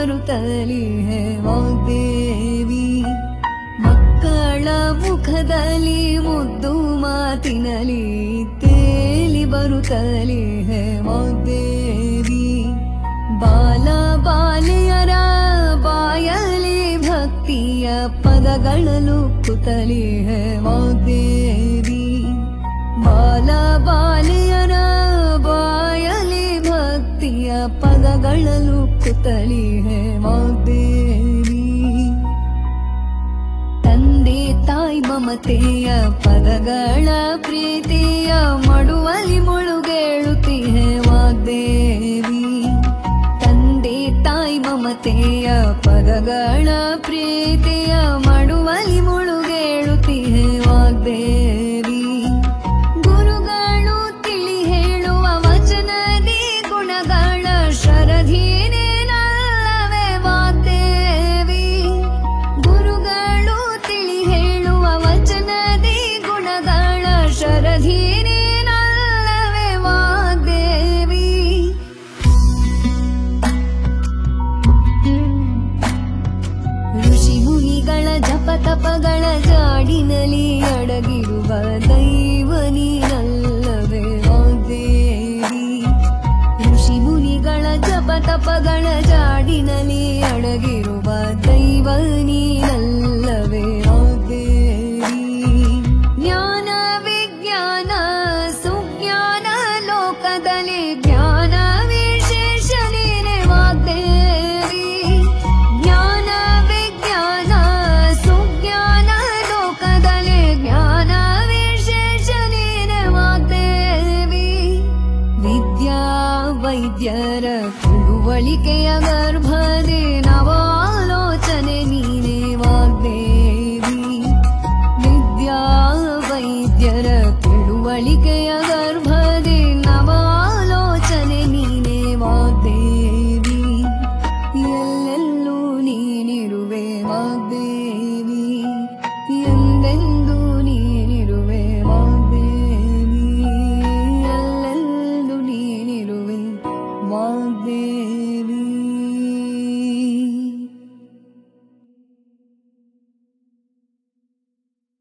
ಬರುತ್ತಲಿ ಹೇ ವಾಗ್ದೇವಿ ಮಕ್ಕಳ ಮುಖದಲ್ಲಿ ಮುದ್ದು ಮಾತಿನಲಿ ತೇಲಿ ಬರುತ್ತಲಿ ಹೇ ವಾಗ್ದೇವಿ ಬಾಲ ಬಾಲಿಯರ ಬಾಯಲಿ ಭಕ್ತಿಯ ಪದಗಳಲು ಕುತಲಿ ಹೇ ವಾಗ್ದೇವಿ ಬಾಲ ಬಾಲಿಯರ ಬಾಯಲಿ ಭಕ್ತಿಯ ಪದಗಳಲು ಕುತಲಿ ಹೇ ವಾಗ್ದೇವಿ ತಂದೆ ತಾಯಿ ಮಮತೆಯ ಪದಗಳ ಪ್ರೀತಿಯ ಮಡುವಲಿ ಮುಳುಗೇಳುತ್ತಿಹೆ ವಾಗ್ದೇವಿ ತಂದೆ ತಾಯಿ ಮಮತೆಯ ಪದಗಳ ಪ್ರೀತಿಯ ಮಡುವಲಿ ಮುಳುಗೇಳುತ್ತಿಹೆ ವಾಗ್ದೇವಿ ಗುರುಗಳು ತಿಳಿ ಹೇಳುವ ವಚನದಿ ಗುಣಗಳ ಶರಧೀನೇ ನಲ್ಲವೇ ವಾಗ್ದೇವಿ ಗುರುಗಳು ತಿಳಿ ಹೇಳುವ ವಚನದಿ ಗುಣಗಳ ಶರಧೀನೇ ನಲ್ಲವೇ ವಾಗ್ದೇವಿ ಋಷಿ ಮುನಿಗಳ ಜಪ ತಪಗಳ ಜಾಡಿನಲ್ಲಿ ಅಡಗಿರುವ ದೈವ ನೀನಲ್ಲವೇ ವಾಗ್ದೇವಿ ಋಷಿ ಮುನಿಗಳ ಜಪ ತಪಗಳ ಜಾಡಿನಲ್ಲಿ ಅಡಗಿರುವ ದೈವ ನೀನಲ್ಲವೇ ವಾಗ್ದೇವಿ ಜ್ಞಾನ ವಿಜ್ಞಾನ ಸುಜ್ಞಾನ ಲೋಕದಲ್ಲಿ ಜ್ಞಾನ ವಿಶೇಷ ನೀನೆ ವಾಗ್ದೇವಿ ಜ್ಞಾನ ವಿಜ್ಞಾನ ಸುಜ್ಞಾನ ಲೋಕದಲ್ಲಿ ಜ್ಞಾನ ವಿಶೇಷ ನೀನೆ ವಾಗ್ದೇವಿ ವಿದ್ಯಾ ವೈದ್ಯರ ಕುರುವಳಿಕೆಯ ಗರ್ಭದಿ ನವ